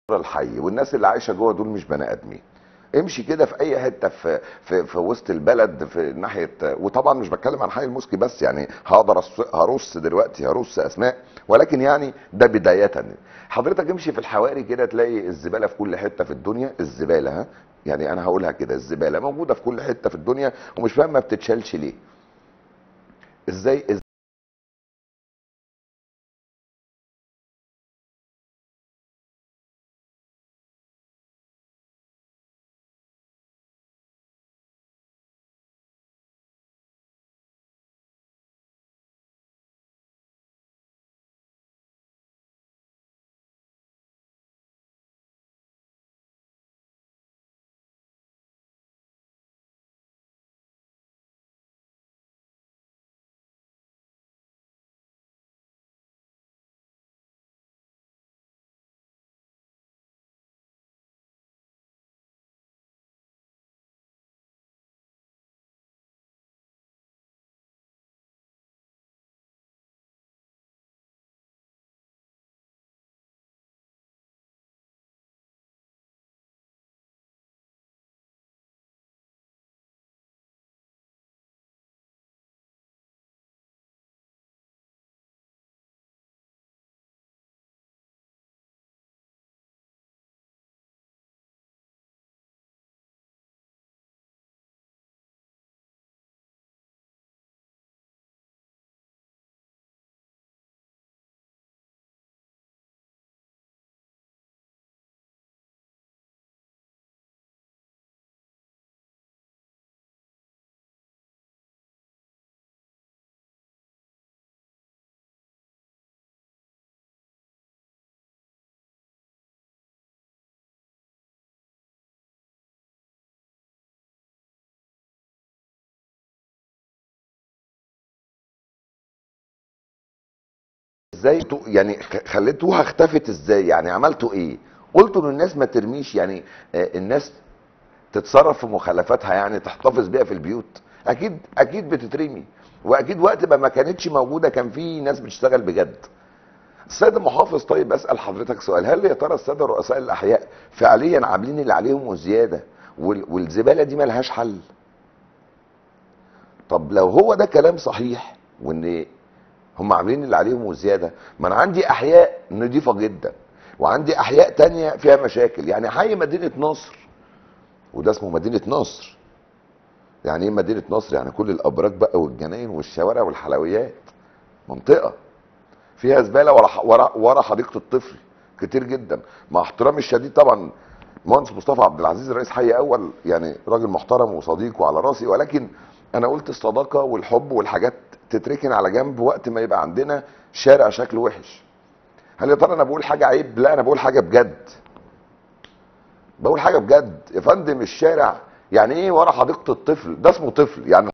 الحي والناس اللي عايشه جوه دول مش بني ادمين امشي كده في اي حته في في في وسط البلد في ناحيه وطبعا مش بتكلم عن حي المسكي بس يعني هقدر أص- هرص دلوقتي هرص اسماء ولكن يعني ده بدايه حضرتك امشي في الحواري كده تلاقي الزباله في كل حته في الدنيا الزباله ها يعني انا هقولها كده الزباله موجوده في كل حته في الدنيا ومش فاهم ما بتتشالش ليه ازاي إز- ازاي تو- يعني خ- خليتوها اختفت ازاي يعني عملتوا ايه قلتوا للناس ما ترميش يعني آه، الناس تتصرف في مخلفاتها يعني تحتفظ بيها في البيوت اكيد اكيد بتترمي واكيد وقت ما ما كانتش موجوده كان في ناس بتشتغل بجد السيد المحافظ طيب اسال حضرتك سؤال هل يا ترى الساده رؤساء الاحياء فعليا عاملين اللي عليهم وزياده وال- والزباله دي ملهاش حل طب لو هو ده كلام صحيح وان هم عاملين اللي عليهم وزياده ما انا عندي احياء نظيفه جدا وعندي احياء تانية فيها مشاكل يعني حي مدينه نصر وده اسمه مدينه نصر يعني ايه مدينه نصر يعني كل الابراج بقى والجناين والشوارع والحلويات منطقه فيها زباله ورا ح- ورا ورا حديقه الطفل كتير جدا مع احترامي الشديد طبعا مهندس مصطفى عبد العزيز رئيس حي اول يعني راجل محترم وصديق وعلى راسي ولكن انا قلت الصداقه والحب والحاجات تتركن على جنب وقت ما يبقى عندنا شارع شكله وحش هل يا ترى انا بقول حاجه عيب لا انا بقول حاجه بجد بقول حاجه بجد يا فندم الشارع يعني ايه ورا حديقه الطفل ده اسمه طفل يعني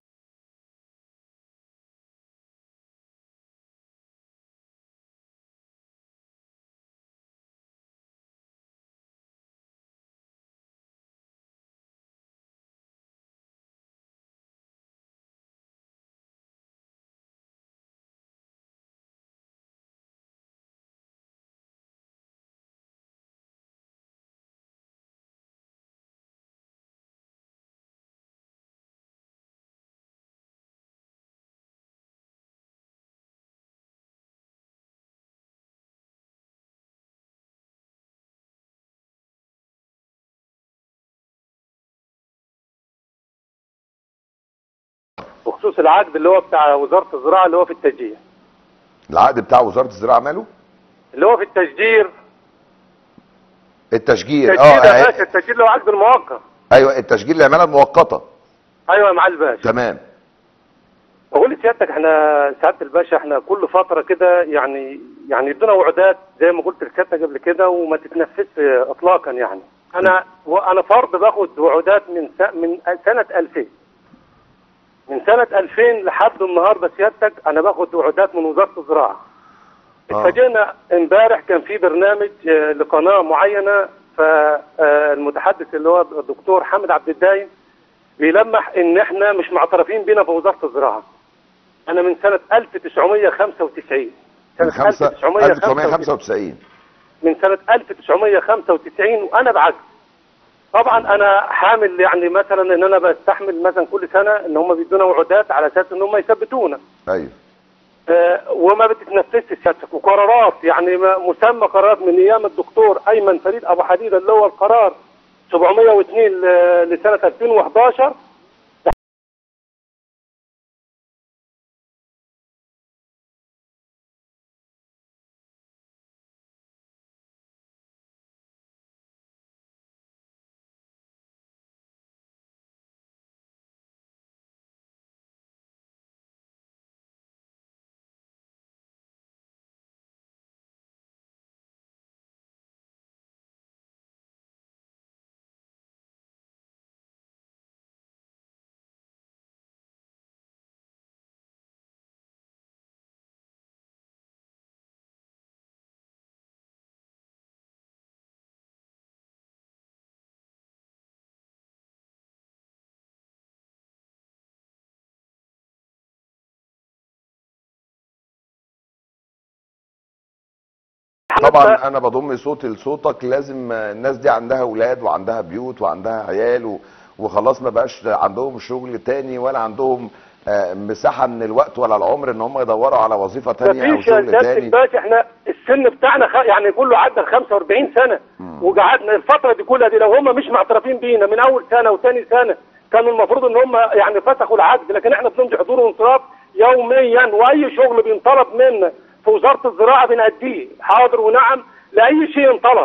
بخصوص العقد اللي هو بتاع وزاره الزراعه اللي هو في التشجير العقد بتاع وزاره الزراعه ماله اللي هو في التشجير التشجير التشجير يا اه باشا التشجير اللي هو عقد المؤقت ايوه التشجير العماله المؤقته ايوه يا معالي الباشا تمام بقول لسيادتك احنا سعاده الباشا احنا كل فتره كده يعني يعني يدونا وعودات زي ما قلت لسيادتك قبل كده وما تتنفذش اطلاقا يعني انا وانا فرد باخد وعودات من س- من سنه 2000 من سنه 2000 لحد النهارده سيادتك انا باخد وعودات من وزاره الزراعه آه. اتفاجئنا امبارح كان في برنامج آه، لقناه معينه فالمتحدث اللي هو الدكتور حامد عبد الدايم بيلمح ان احنا مش معترفين بينا في وزاره الزراعه. انا من سنه 1995 من سنه خمسة 1995 1995 من سنه 1995 وانا بعكس طبعا انا حامل يعني مثلا ان انا بستحمل مثلا كل سنه ان هم بيدونا وعودات على اساس ان هم يثبتونا ايوه آه، وما بتتنفذش سيادتك وقرارات يعني ما- مسمى قرارات من ايام الدكتور ايمن فريد ابو حديده اللي هو القرار 702 ل- لسنه 2011 طبعا انا بضم صوتي لصوتك لازم الناس دي عندها اولاد وعندها بيوت وعندها عيال و... وخلاص ما بقاش عندهم شغل تاني ولا عندهم آه، مساحه من الوقت ولا العمر ان هم يدوروا على وظيفه تانية او مفيش يا شغل سيادة تاني الباشا احنا السن بتاعنا خ... يعني كله عدى ال 45 سنه وقعدنا الفتره دي كلها دي لو هم مش معترفين بينا من اول سنه وثاني سنه كانوا المفروض ان هم يعني فسخوا العقد لكن احنا بنمضي حضور وانصراف يوميا واي شغل بينطلب منا في وزاره الزراعه بنأديه حاضر ونعم لاي شيء ينطلب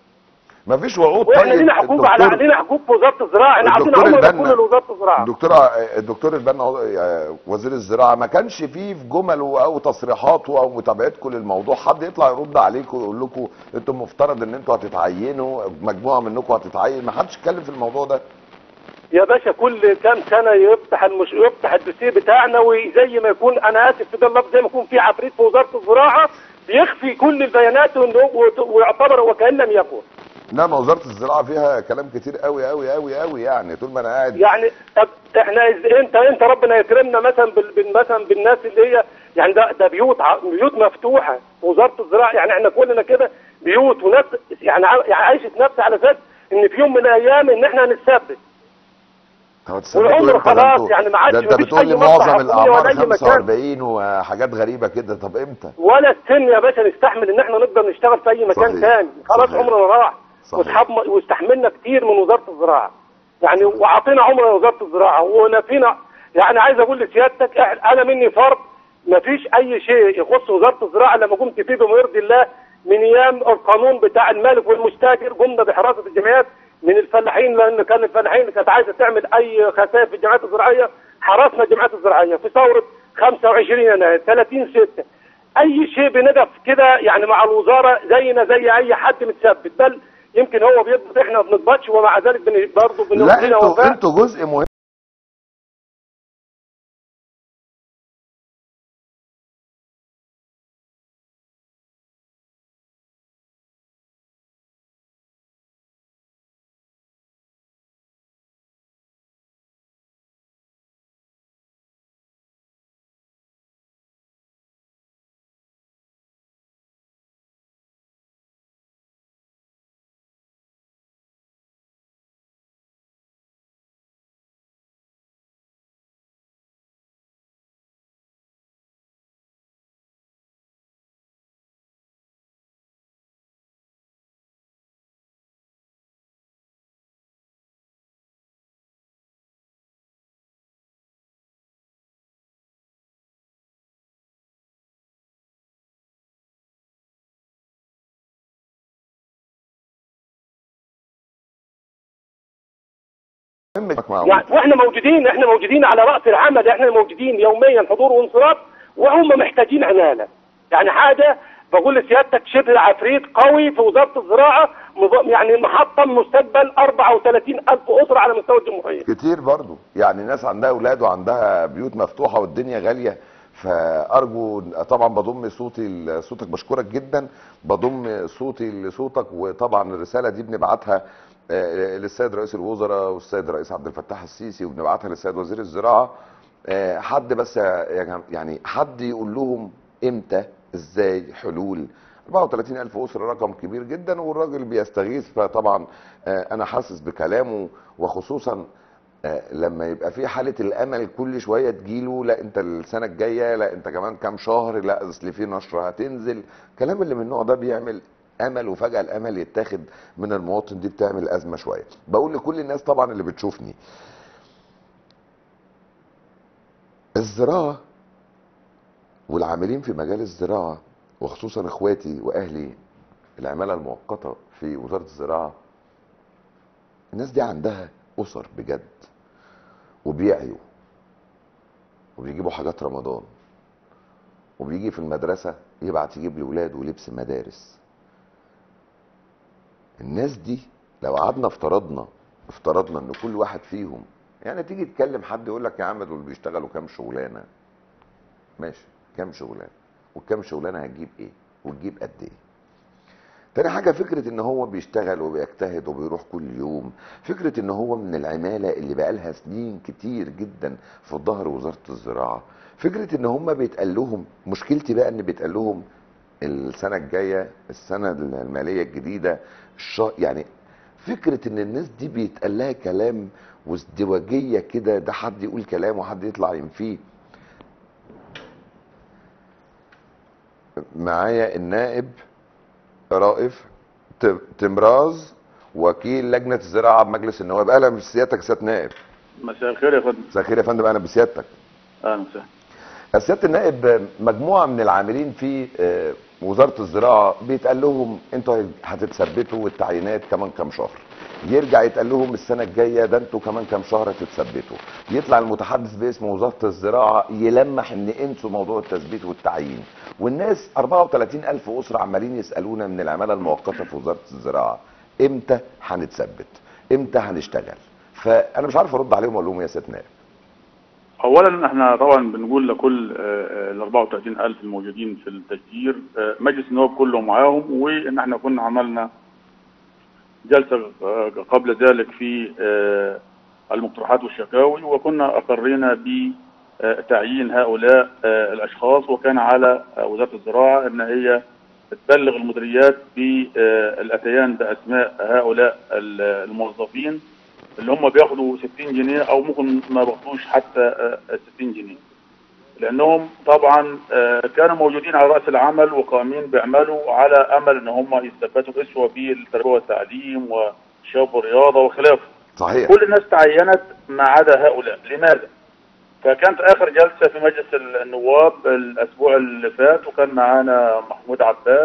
ما فيش وعود واحنا طيب لينا حقوق على الدكتور- لينا حقوق في وزاره الزراعه احنا عاطين الدكتور عمرنا البنا- كله لوزاره الزراعه الدكتور الدكتور البنا آه، وزير الزراعه ما كانش فيه في جمله او تصريحاته او متابعتكم للموضوع حد يطلع يرد عليكم ويقول لكم انتم مفترض ان انتوا هتتعينوا مجموعه منكم هتتعين ما حدش اتكلم في الموضوع ده يا باشا كل كام سنه يفتح المش... يفتح الدوسيه بتاعنا وزي ما يكون انا اسف في ده اللفظ زي ما يكون في عفريت في وزاره الزراعه بيخفي كل البيانات وإنه- وت- ويعتبر وكان لم يكن انما وزاره الزراعه فيها كلام كتير قوي قوي قوي قوي يعني طول ما انا قاعد يعني طب احنا إز- انت انت ربنا يكرمنا مثلا بال... بال- مثلا بالناس اللي هي يعني ده ده بيوت ع- بيوت مفتوحه في وزاره الزراعه يعني احنا كلنا كده بيوت وناس يعني ع- يعني عايشه نفسها على اساس ان في يوم من الايام ان احنا هنتثبت هو تثبتوا والعمر امتى؟ ده خلاص انتوا- يعني ما عادش ده انت مفيش بتقول أي لي مصلحة معظم حكومية الاعمار ولا أي مكان. 45 وحاجات غريبه كده طب امتى؟ ولا السن يا باشا نستحمل ان احنا نقدر نشتغل في اي مكان صحيح. تاني خلاص صحيح. عمرنا راح صحيح. واصحاب واستحملنا كتير من وزاره الزراعه يعني وعطينا عمر لوزاره الزراعه ونفينا يعني عايز اقول لسيادتك إح- انا مني فرد ما فيش اي شيء يخص وزاره الزراعه لما قمت فيه بما يرضي الله من ايام القانون بتاع المالك والمستاجر قمنا بحراسه الجمعيات من الفلاحين لان كان الفلاحين اللي كانت عايزه تعمل اي خسائر في الجمعيات الزراعيه حرسنا الجمعيات الزراعيه في ثوره 25 يناير 30 6 اي شيء بنقف كده يعني مع الوزاره زينا زي اي حد متثبت بل يمكن هو بيضبط احنا ما بنضبطش ومع ذلك بن- برضه لا بنقول لنا انتوا وفاء انتوا جزء مهم معقول. يعني واحنا موجودين احنا موجودين على راس العمل احنا موجودين يوميا حضور وانصراف وهم محتاجين عماله يعني حاجه بقول لسيادتك شبه عفريت قوي في وزاره الزراعه مض- يعني محطم مستقبل 34 الف اسره على مستوى الجمهوريه كتير برضو يعني ناس عندها اولاد وعندها بيوت مفتوحه والدنيا غاليه فارجو طبعا بضم صوتي لصوتك بشكرك جدا بضم صوتي لصوتك وطبعا الرساله دي بنبعتها آه، للسيد رئيس الوزراء والسيد الرئيس عبد الفتاح السيسي وبنبعتها للسيد وزير الزراعه آه، حد بس يا جم- يعني حد يقول لهم امتى ازاي حلول 34 ألف أسرة رقم كبير جدا والراجل بيستغيث فطبعا آه، أنا حاسس بكلامه وخصوصا آه، لما يبقى في حالة الأمل كل شوية تجيله لا أنت السنة الجاية لا أنت كمان كام شهر لا أصل في نشرة هتنزل كلام اللي من النوع ده بيعمل امل وفجاه الامل يتاخد من المواطن دي بتعمل ازمه شويه بقول لكل الناس طبعا اللي بتشوفني الزراعه والعاملين في مجال الزراعه وخصوصا اخواتي واهلي العماله المؤقته في وزاره الزراعه الناس دي عندها اسر بجد وبيعيوا وبيجيبوا حاجات رمضان وبيجي في المدرسه يبعت يجيب لاولاده لبس مدارس الناس دي لو قعدنا افترضنا افترضنا ان كل واحد فيهم يعني تيجي تكلم حد يقول لك يا عم دول بيشتغلوا كام شغلانه ماشي كام شغلانه والكام شغلانه هتجيب ايه وتجيب قد ايه تاني حاجة فكرة ان هو بيشتغل وبيجتهد وبيروح كل يوم فكرة ان هو من العمالة اللي بقالها سنين كتير جدا في ظهر وزارة الزراعة فكرة ان هم بيتقال لهم مشكلتي بقى ان بيتقال لهم السنة الجاية السنة المالية الجديدة الش- يعني فكرة ان الناس دي بيتقال لها كلام وازدواجية كده ده حد يقول كلام وحد يطلع ينفيه معايا النائب رائف ت- تمراز وكيل لجنة الزراعة بمجلس النواب اهلا بسيادتك يا سيادة نائب مساء الخير يا فندم مساء الخير يا فندم اهلا بسيادتك اهلا وسهلا سياده النائب مجموعه من العاملين في آه، وزاره الزراعه بيتقال لهم انتوا هتتثبتوا والتعيينات كمان كام شهر يرجع يتقال لهم السنه الجايه ده انتوا كمان كام شهر هتتثبتوا يطلع المتحدث باسم وزاره الزراعه يلمح ان انسوا موضوع التثبيت والتعيين والناس 34 الف اسره عمالين يسالونا من العماله المؤقته في وزاره الزراعه امتى هنتثبت امتى هنشتغل فانا مش عارف ارد عليهم اقول لهم يا سياده نائب اولا احنا طبعا بنقول لكل آه، ال 34000 الموجودين في التشجير آه، مجلس النواب كله معاهم وان احنا كنا عملنا جلسه آه، قبل ذلك في آه، المقترحات والشكاوي وكنا اقرينا بتعيين هؤلاء آه، الاشخاص وكان على آه، وزاره الزراعه ان هي تبلغ المديريات بالاتيان باسماء هؤلاء ال- الموظفين اللي هم بياخدوا 60 جنيه او ممكن ما بياخدوش حتى آه، 60 جنيه لانهم طبعا آه، كانوا موجودين على راس العمل وقائمين بيعملوا على امل ان هم يثبتوا اسوه بالتربيه والتعليم والشباب والرياضه وخلافه صحيح كل الناس تعينت ما عدا هؤلاء لماذا؟ فكانت اخر جلسه في مجلس النواب الاسبوع اللي فات وكان معانا محمود عباس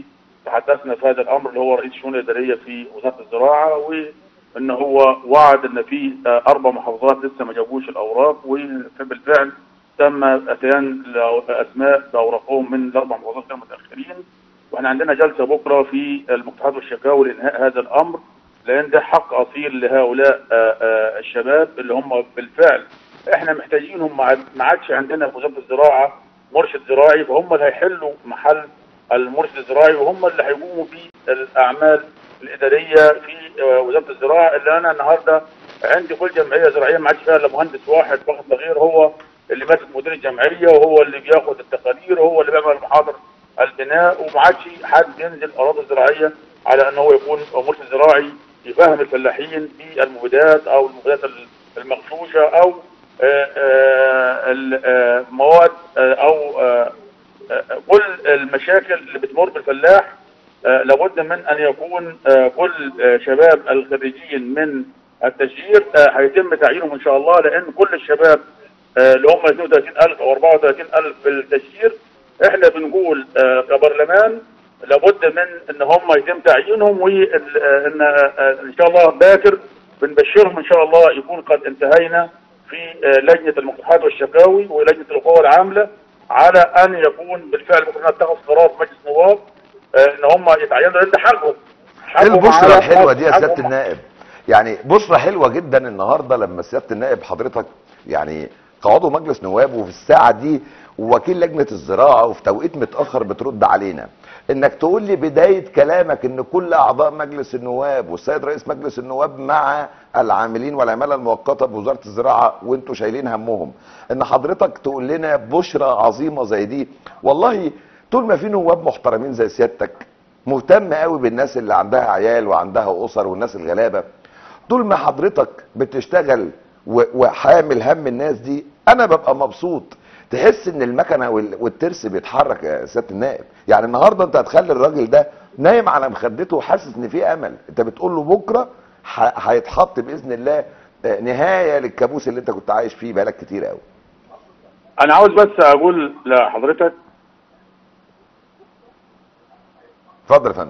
وتحدثنا في هذا الامر اللي هو رئيس الشؤون الاداريه في وزاره الزراعه وان هو وعد ان في آه، اربع محافظات لسه ما جابوش الاوراق وبالفعل تم اتيان اسماء باوراقهم من الاربع محافظات المتاخرين واحنا عندنا جلسه بكره في المقترحات والشكاوي لانهاء هذا الامر لان ده حق اصيل لهؤلاء آه، آه، الشباب اللي هم بالفعل احنا محتاجينهم ما عاد- ما عادش عندنا في وزاره الزراعه مرشد زراعي فهم اللي هيحلوا محل المرشد الزراعي وهم اللي هيقوموا بالاعمال الاداريه في آه، وزاره الزراعه اللي انا النهارده عندي كل جمعيه زراعيه ما عادش فيها الا مهندس واحد فقط لا غير هو اللي ماسك مدير الجمعيه وهو اللي بياخد التقارير وهو اللي بيعمل محاضر البناء وما عادش حد ينزل اراضي زراعيه على ان هو يكون مرشد زراعي يفهم الفلاحين في المبيدات او المبيدات المغشوشه او آه، آه، المواد آه، او آه، آه، كل المشاكل اللي بتمر بالفلاح آه، لابد من ان يكون آه، كل آه، شباب الخريجين من التشجير آه، هيتم تعيينهم ان شاء الله لان كل الشباب آه، اللي هم 32000 او 34000 في التشجير احنا بنقول آه، كبرلمان لابد من ان هم يتم تعيينهم وان ان شاء الله باكر بنبشرهم ان شاء الله يكون قد انتهينا في آه، لجنه المقترحات والشكاوي ولجنه القوى العامله على ان يكون بالفعل ممكن نتخذ قرار في مجلس النواب آه، ان هم يتعينوا لان ده حقهم ايه حقهم البشرى على الحلوه دي يا سياده حقهم- النائب يعني بشرى حلوه جدا النهارده لما سياده النائب حضرتك يعني كعضو مجلس نواب وفي الساعه دي وكيل لجنه الزراعه وفي توقيت متاخر بترد علينا انك تقول لي بدايه كلامك ان كل اعضاء مجلس النواب والسيد رئيس مجلس النواب مع العاملين والعماله المؤقته بوزاره الزراعه وانتوا شايلين همهم ان حضرتك تقول لنا بشرى عظيمه زي دي والله طول ما في نواب محترمين زي سيادتك مهتم قوي بالناس اللي عندها عيال وعندها اسر والناس الغلابه طول ما حضرتك بتشتغل و- وحامل هم الناس دي انا ببقى مبسوط تحس ان المكنه وال- والترس بيتحرك يا سياده النائب يعني النهارده انت هتخلي الراجل ده نايم على مخدته وحاسس ان في امل انت بتقول له بكره ح- هيتحط باذن الله آه، نهايه للكابوس اللي انت كنت عايش فيه بقالك كتير قوي انا عاوز بس اقول لحضرتك اتفضل يا فندم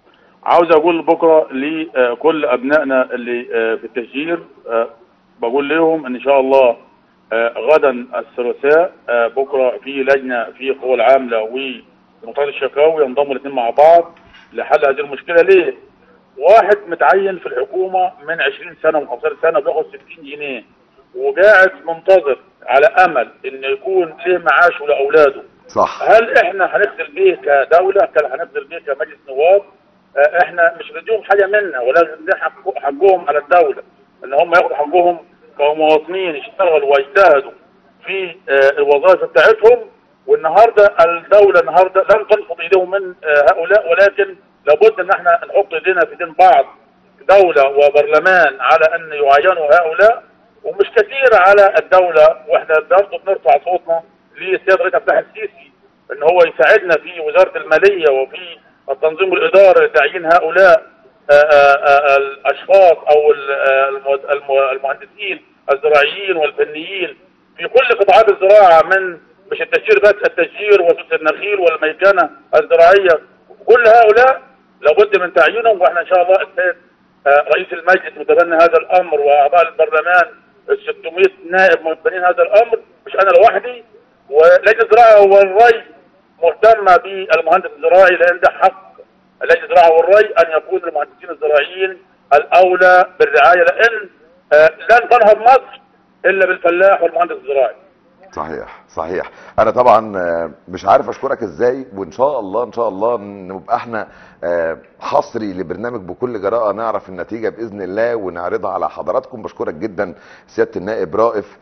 عاوز اقول بكره لكل ابنائنا اللي آه، في التشجير آه، بقول لهم ان شاء الله آه، غدا الثلاثاء آه، بكره في لجنه في القوى العامله ومنطقه الشكاوي ينضموا الاثنين مع بعض لحل هذه المشكله ليه؟ واحد متعين في الحكومه من 20 سنه و 15 سنه بياخد 60 جنيه وقاعد منتظر على امل ان يكون له معاش لاولاده صح هل احنا هنخذل بيه كدوله كان هنخذل بيه كمجلس نواب آه، احنا مش بديهم حاجه منا ولا ندي حق- حقهم على الدوله ان هم ياخدوا حقهم كمواطنين يشتغلوا ويجتهدوا في آه، الوظائف بتاعتهم والنهارده الدوله النهارده لن تنفض ايديهم من آه، هؤلاء ولكن لابد ان احنا نحط ايدينا في ايدين بعض دوله وبرلمان على ان يعاينوا هؤلاء ومش كثير على الدوله واحنا برضه بنرفع صوتنا للسيد رئيس عبد الفتاح السيسي ان هو يساعدنا في وزاره الماليه وفي التنظيم والاداره لتعيين هؤلاء آه، آه، آه، الاشخاص او ال- آه، المو- المو- المهندسين الزراعيين والفنيين في كل قطاعات الزراعه من مش التشجير بس التشجير وسوس النخيل والميكنه الزراعيه كل هؤلاء لابد من تعيينهم واحنا ان شاء الله السيد آه، رئيس المجلس متبني هذا الامر واعضاء البرلمان ال 600 نائب متبنين هذا الامر مش انا لوحدي ولجنه الزراعه والري مهتمه بالمهندس الزراعي لان ده حق لجنه الزراعه والري ان يكون المهندسين الزراعيين الاولى بالرعايه لان آه، لن تنهض مصر الا بالفلاح والمهندس الزراعي. صحيح صحيح انا طبعا آه، مش عارف اشكرك ازاي وان شاء الله ان شاء الله نبقى احنا آه، حصري لبرنامج بكل جراءه نعرف النتيجه باذن الله ونعرضها على حضراتكم بشكرك جدا سياده النائب رائف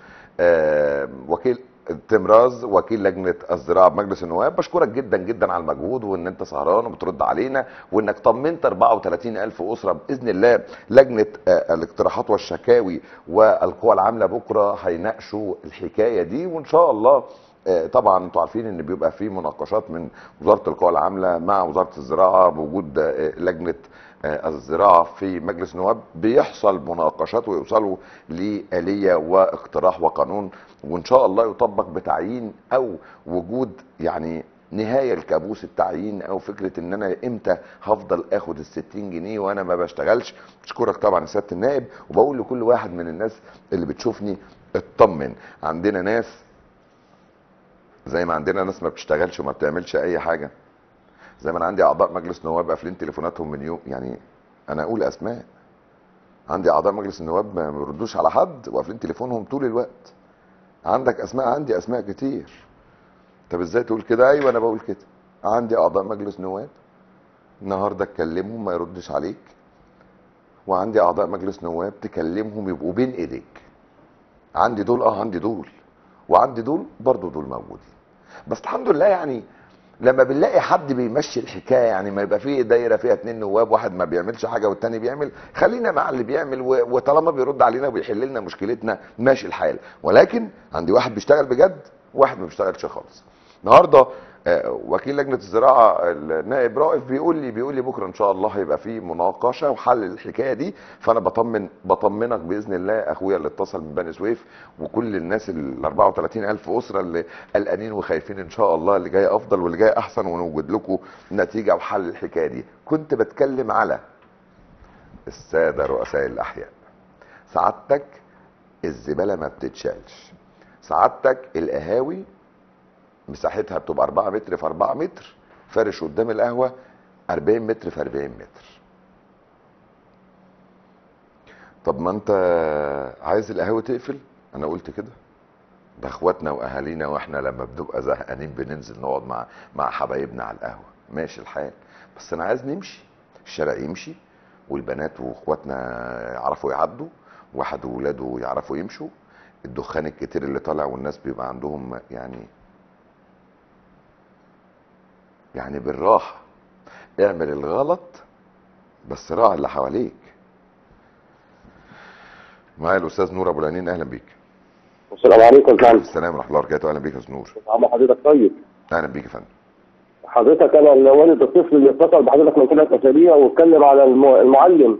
آه، وكيل تمراز وكيل لجنه الزراعه بمجلس النواب بشكرك جدا جدا على المجهود وان انت سهران وبترد علينا وانك طمنت 34 الف اسره باذن الله لجنه آه، الاقتراحات والشكاوي والقوى العامله بكره هيناقشوا الحكايه دي وان شاء الله آه، طبعا انتوا عارفين ان بيبقى في مناقشات من وزاره القوى العامله مع وزاره الزراعه بوجود آه، لجنه آه، الزراعه في مجلس النواب بيحصل مناقشات ويوصلوا لآلية واقتراح وقانون وان شاء الله يطبق بتعيين او وجود يعني نهايه لكابوس التعيين او فكره ان انا امتى هفضل اخد ال 60 جنيه وانا ما بشتغلش بشكرك طبعا يا سياده النائب وبقول لكل واحد من الناس اللي بتشوفني اطمن عندنا ناس زي ما عندنا ناس ما بتشتغلش وما بتعملش اي حاجه زي ما انا عندي اعضاء مجلس نواب قافلين تليفوناتهم من يوم يعني انا اقول اسماء عندي اعضاء مجلس النواب ما بيردوش على حد وقافلين تليفونهم طول الوقت عندك اسماء عندي اسماء كتير طب ازاي تقول كده ايوه انا بقول كده عندي اعضاء مجلس نواب النهارده تكلمهم ما يردش عليك وعندي اعضاء مجلس نواب تكلمهم يبقوا بين ايديك عندي دول اه عندي دول وعندي دول برضو دول موجودين بس الحمد لله يعني لما بنلاقي حد بيمشي الحكايه يعني ما يبقى فيه دايره فيها اتنين نواب واحد ما بيعملش حاجه والتاني بيعمل خلينا مع اللي بيعمل و- وطالما بيرد علينا وبيحل لنا مشكلتنا ماشي الحال ولكن عندي واحد بيشتغل بجد وواحد ما بيشتغلش خالص النهارده آه، وكيل لجنه الزراعه النائب رائف بيقول لي بيقول لي بكره ان شاء الله هيبقى في مناقشه وحل الحكايه دي فانا بطمن بطمنك باذن الله اخويا اللي اتصل من بني سويف وكل الناس ال 34 الف اسره اللي قلقانين وخايفين ان شاء الله اللي جاي افضل واللي جاي احسن ونوجد لكم نتيجه وحل الحكايه دي كنت بتكلم على الساده رؤساء الاحياء سعادتك الزباله ما بتتشالش سعادتك القهاوي مساحتها بتبقى 4 متر في 4 متر فرش قدام القهوه 40 متر في 40 متر طب ما انت عايز القهوه تقفل انا قلت كده ده اخواتنا واهالينا واحنا لما بنبقى زهقانين بننزل نقعد مع مع حبايبنا على القهوه ماشي الحال بس انا عايز نمشي الشارع يمشي والبنات واخواتنا يعرفوا يعدوا واحد وولاده يعرفوا يمشوا الدخان الكتير اللي طالع والناس بيبقى عندهم يعني يعني بالراحه اعمل الغلط بس راعي اللي حواليك معايا الاستاذ نور ابو العينين اهلا بيك السلام عليكم يا فندم السلام ورحمه الله وبركاته اهلا بيك يا استاذ نور عم حضرتك طيب اهلا بيك يا فندم حضرتك انا والد الطفل اللي اتصل بحضرتك من ثلاث اسابيع واتكلم على الم- المعلم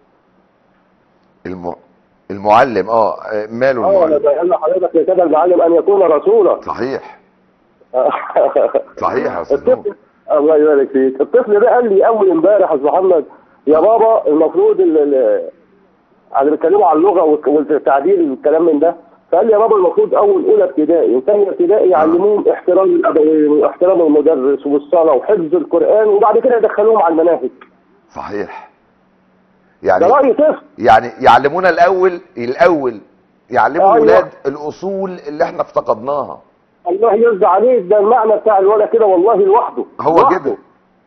الم... المعلم اه آه، ماله اه انا المعلم بقول لحضرتك لكذا المعلم ان يكون رسولا صحيح صحيح يا استاذ نور الطفل الله يبارك فيك الطفل ده قال لي اول امبارح يا استاذ محمد يا بابا المفروض ال- ال- يعني بيتكلموا عن اللغه والك- والتعديل والكلام من ده فقال لي يا بابا المفروض اول اولى ابتدائي وثانيه ابتدائي يعلموهم احترام الابوين واحترام المدرس والصلاه وحفظ القران وبعد كده يدخلوهم على المناهج صحيح ده يعني راي طفل يعني يعلمونا الاول الاول يعلموا أيوة. الولاد الاصول اللي احنا افتقدناها الله يرضى عليك ده المعنى بتاع الولد كده والله لوحده هو لوحده. كده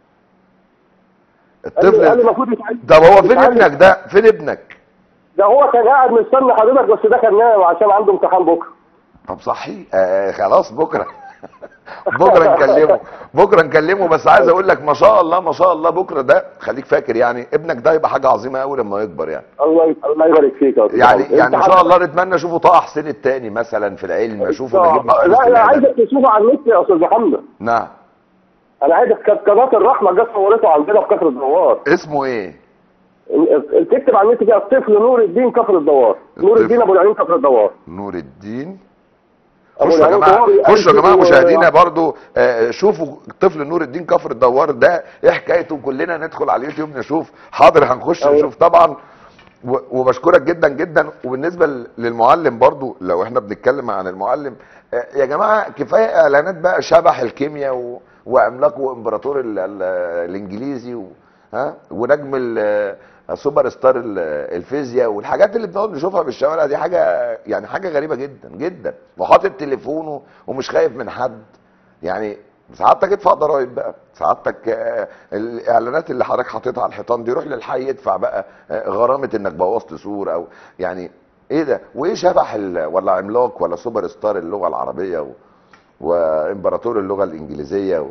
قال لي- قال لي الطفل المفروض يتعلم طب هو فين يتعلم. ابنك ده فين ابنك ده هو كان قاعد مستني حضرتك بس ده كان نايم عشان عنده امتحان بكره طب صحي آه خلاص بكره بكره نكلمه بكره نكلمه بس عايز اقول لك ما شاء الله ما شاء الله بكره ده خليك فاكر يعني ابنك ده يبقى حاجه عظيمه قوي لما يكبر يعني الله ي- الله يبارك فيك يا أستاذ يعني محمد. يعني أنت ما شاء حضرتك- الله نتمنى نشوفه طه حسين الثاني مثلا في العلم اشوفه لا نجيب محفوظ لا في انا الادب عايزك تشوفه على النت يا استاذ محمد نعم انا عايزك كانت قناه الرحمه جت صورته عندنا في كفر الدوار اسمه ايه تكتب على النت كده الطفل نور الدين كفر الدوار نور الطفل. الدين ابو العيون كفر الدوار نور الدين أبو خشوا يا العيون جماعه دوار خشوا يا جماعه يقلب و- مشاهدينا برضو آه، شوفوا طفل نور الدين كفر الدوار ده ايه حكايته كلنا ندخل على اليوتيوب نشوف حاضر هنخش أيوة. نشوف طبعا و- وبشكرك جدا جدا وبالنسبه ل- للمعلم برضو لو احنا بنتكلم عن المعلم آه، يا جماعه كفايه اعلانات بقى شبح الكيمياء و... وعملاق وامبراطور ال... ال... الانجليزي و... ها ونجم ال... سوبر ستار ال- الفيزياء والحاجات اللي بنقعد نشوفها في الشوارع دي حاجه يعني حاجه غريبه جدا جدا وحاطط تليفونه ومش خايف من حد يعني سعادتك ادفع ضرايب بقى سعادتك آه، الاعلانات اللي حضرتك حاططها على الحيطان دي روح للحي يدفع بقى آه، غرامه انك بوظت سور او يعني ايه ده وايه شبح ال- ولا عملاق ولا سوبر ستار اللغه العربيه و... وامبراطور اللغه الانجليزيه و...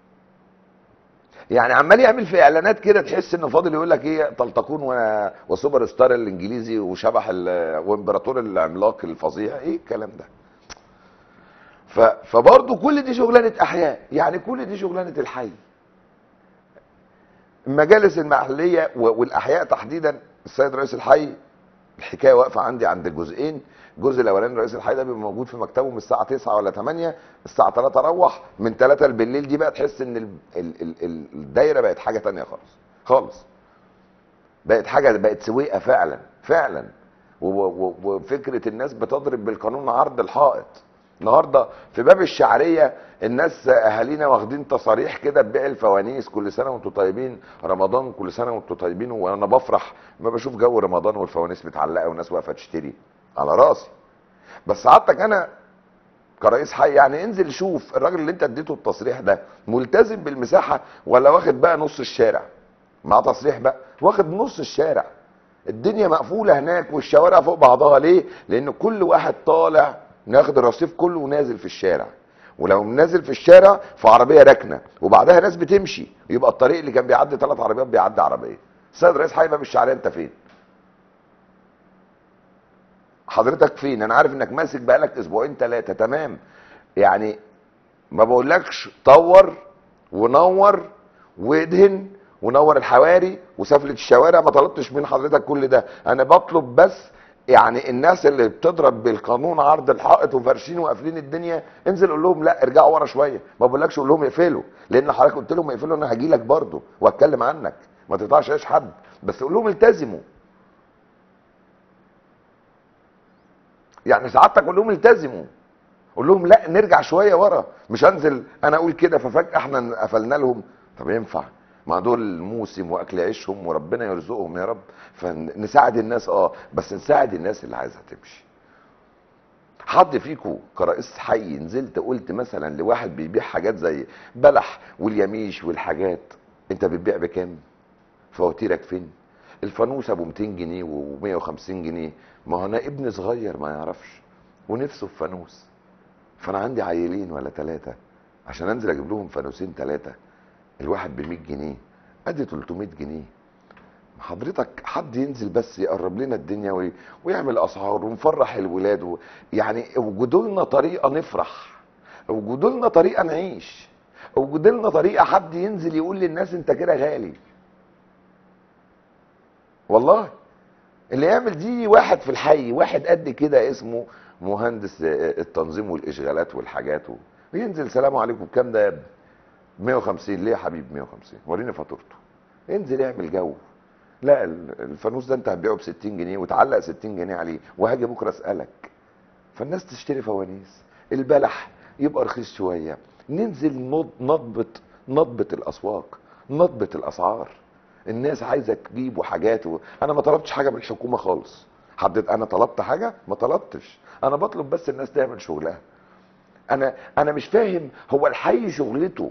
يعني عمال يعمل في اعلانات كده تحس انه فاضل يقول لك ايه طلطقون و... وسوبر ستار الانجليزي وشبح ال... وامبراطور العملاق الفظيع ايه الكلام ده ف... فبرضه كل دي شغلانه احياء يعني كل دي شغلانه الحي المجالس المحليه و... والاحياء تحديدا السيد رئيس الحي الحكايه واقفه عندي عند الجزئين الجزء الاولاني رئيس الحي ده بيبقى موجود في مكتبه من الساعه 9 ولا 8 الساعه 3 اروح من 3 بالليل دي بقى تحس ان ال... ال... ال... ال- الدايره بقت حاجه تانية خالص خالص بقت حاجه بقت سويقه فعلا فعلا و... و... وفكره الناس بتضرب بالقانون عرض الحائط النهارده في باب الشعريه الناس اهالينا واخدين تصاريح كده ببيع الفوانيس كل سنه وانتم طيبين رمضان كل سنه وانتم طيبين وانا بفرح لما بشوف جو رمضان والفوانيس متعلقه والناس واقفه تشتري على راسي بس سعادتك انا كرئيس حي يعني انزل شوف الراجل اللي انت اديته التصريح ده ملتزم بالمساحه ولا واخد بقى نص الشارع مع تصريح بقى واخد نص الشارع الدنيا مقفوله هناك والشوارع فوق بعضها ليه لان كل واحد طالع ناخد الرصيف كله ونازل في الشارع ولو نازل في الشارع في عربيه راكنه وبعدها ناس بتمشي يبقى الطريق اللي كان بيعدي ثلاث عربيات بيعدي عربيه السيد رئيس حي باب الشعريه انت فين حضرتك فين انا عارف انك ماسك بقالك اسبوعين ثلاثه تمام يعني ما بقولكش طور ونور وادهن ونور الحواري وسفلة الشوارع ما طلبتش من حضرتك كل ده انا بطلب بس يعني الناس اللي بتضرب بالقانون عرض الحائط وفارشين وقافلين الدنيا انزل قول لهم لا ارجعوا ورا شويه ما بقولكش قول لهم اقفلوا لان حضرتك قلت لهم اقفلوا انا هاجي لك برضه واتكلم عنك ما تقطعش عيش حد بس قول لهم التزموا يعني سعادتك قول لهم التزموا قول لهم لا نرجع شويه ورا مش هنزل انا اقول كده ففجاه احنا قفلنا لهم طب ينفع ما دول موسم واكل عيشهم وربنا يرزقهم يا رب فنساعد الناس اه بس نساعد الناس اللي عايزه تمشي حد فيكم كرئيس حي نزلت قلت مثلا لواحد بيبيع حاجات زي بلح واليميش والحاجات انت بتبيع بكام فواتيرك فين الفانوس ابو 200 جنيه و150 جنيه ما هو انا ابن صغير ما يعرفش ونفسه في فانوس فانا عندي عيلين ولا ثلاثه عشان انزل اجيب لهم فانوسين ثلاثه الواحد ب 100 جنيه ادي 300 جنيه حضرتك حد ينزل بس يقرب لنا الدنيا وي... ويعمل اسعار ونفرح الولاد و... يعني وجدوا لنا طريقه نفرح وجدوا لنا طريقه نعيش وجدوا لنا طريقه حد ينزل يقول للناس انت كده غالي والله اللي يعمل دي واحد في الحي واحد قد كده اسمه مهندس التنظيم والاشغالات والحاجات و... وينزل سلام عليكم كام ده يا ابني 150 ليه يا حبيبي 150 وريني فاتورته انزل اعمل جو لا ال- الفانوس ده انت هتبيعه ب 60 جنيه وتعلق 60 جنيه عليه وهاجي بكره اسالك فالناس تشتري فوانيس البلح يبقى رخيص شويه ننزل نض- نضبط نضبط الاسواق نضبط الاسعار الناس عايزه تجيب وحاجات و... انا ما طلبتش حاجه من الحكومه خالص حد انا طلبت حاجه ما طلبتش انا بطلب بس الناس تعمل شغلها انا انا مش فاهم هو الحي شغلته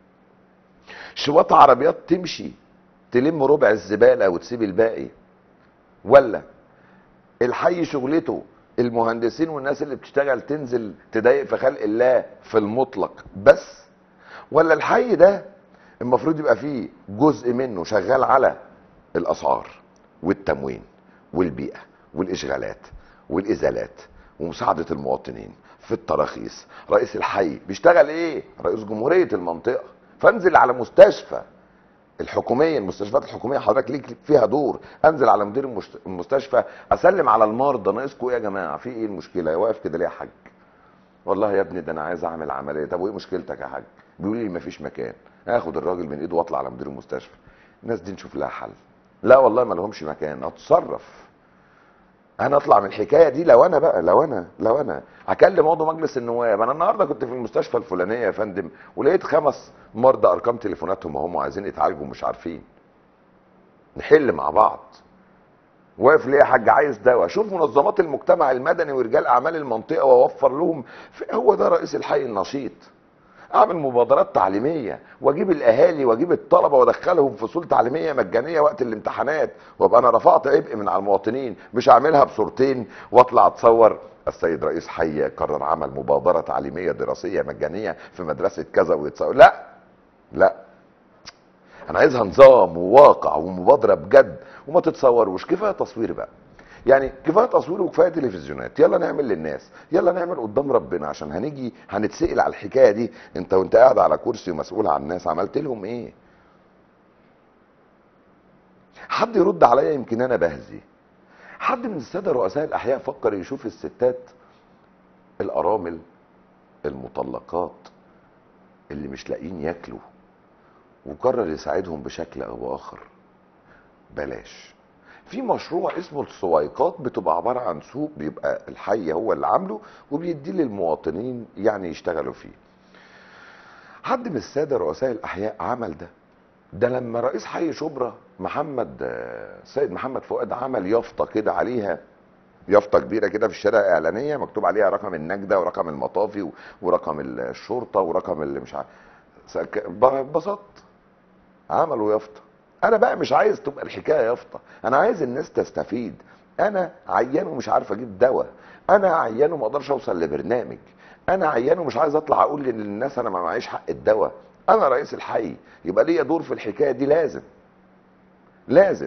شواط عربيات تمشي تلم ربع الزباله وتسيب الباقي ولا الحي شغلته المهندسين والناس اللي بتشتغل تنزل تضايق في خلق الله في المطلق بس ولا الحي ده المفروض يبقى فيه جزء منه شغال على الاسعار والتموين والبيئه والاشغالات والازالات ومساعده المواطنين في التراخيص رئيس الحي بيشتغل ايه رئيس جمهوريه المنطقه فانزل على مستشفى الحكوميه المستشفيات الحكوميه حضرتك ليك فيها دور انزل على مدير المشت- المستشفى اسلم على المرضى ناقصكم ايه يا جماعه في ايه المشكله واقف كده ليه يا حاج والله يا ابني ده انا عايز اعمل عمليه طب وايه مشكلتك يا حاج بيقول لي مفيش مكان اخد الراجل من ايده واطلع على مدير المستشفى الناس دي نشوف لها حل لا والله ما لهمش مكان اتصرف انا اطلع من الحكايه دي لو انا بقى لو انا لو انا اكلم عضو مجلس النواب انا النهارده كنت في المستشفى الفلانيه يا فندم ولقيت خمس مرضى ارقام تليفوناتهم وهم عايزين يتعالجوا ومش عارفين نحل مع بعض واقف ليه يا حاج عايز دواء شوف منظمات المجتمع المدني ورجال اعمال المنطقه واوفر لهم هو ده رئيس الحي النشيط اعمل مبادرات تعليميه واجيب الاهالي واجيب الطلبه وادخلهم فصول تعليميه مجانيه وقت الامتحانات وابقى انا رفعت عبء من على المواطنين مش هعملها بصورتين واطلع اتصور السيد رئيس حي قرر عمل مبادره تعليميه دراسيه مجانيه في مدرسه كذا ويتصور لا لا انا عايزها نظام وواقع ومبادره بجد وما تتصوروش كفايه تصوير بقى يعني كفايه تصوير وكفايه تلفزيونات يلا نعمل للناس يلا نعمل قدام ربنا عشان هنيجي هنتسال على الحكايه دي انت وانت قاعد على كرسي ومسؤول عن الناس عملت لهم ايه حد يرد عليا يمكن انا بهزي حد من الساده رؤساء الاحياء فكر يشوف الستات الارامل المطلقات اللي مش لاقيين ياكلوا وقرر يساعدهم بشكل او باخر بلاش في مشروع اسمه السويقات بتبقى عباره عن سوق بيبقى الحي هو اللي عامله وبيديه للمواطنين يعني يشتغلوا فيه حد من الساده رؤساء الاحياء عمل ده ده لما رئيس حي شبرا محمد آه، سيد محمد فؤاد عمل يافطه كده عليها يافطه كبيره كده في الشارع اعلانيه مكتوب عليها رقم النجده ورقم المطافي و- ورقم الشرطه ورقم اللي مش عارف سك- ب- انبسطت عملوا يافطه انا بقى مش عايز تبقى الحكايه يافطه انا عايز الناس تستفيد انا عيان ومش عارف اجيب دواء انا عيان وما اقدرش اوصل لبرنامج انا عيان ومش عايز اطلع اقول للناس انا ما معيش حق الدواء انا رئيس الحي يبقى ليا دور في الحكايه دي لازم لازم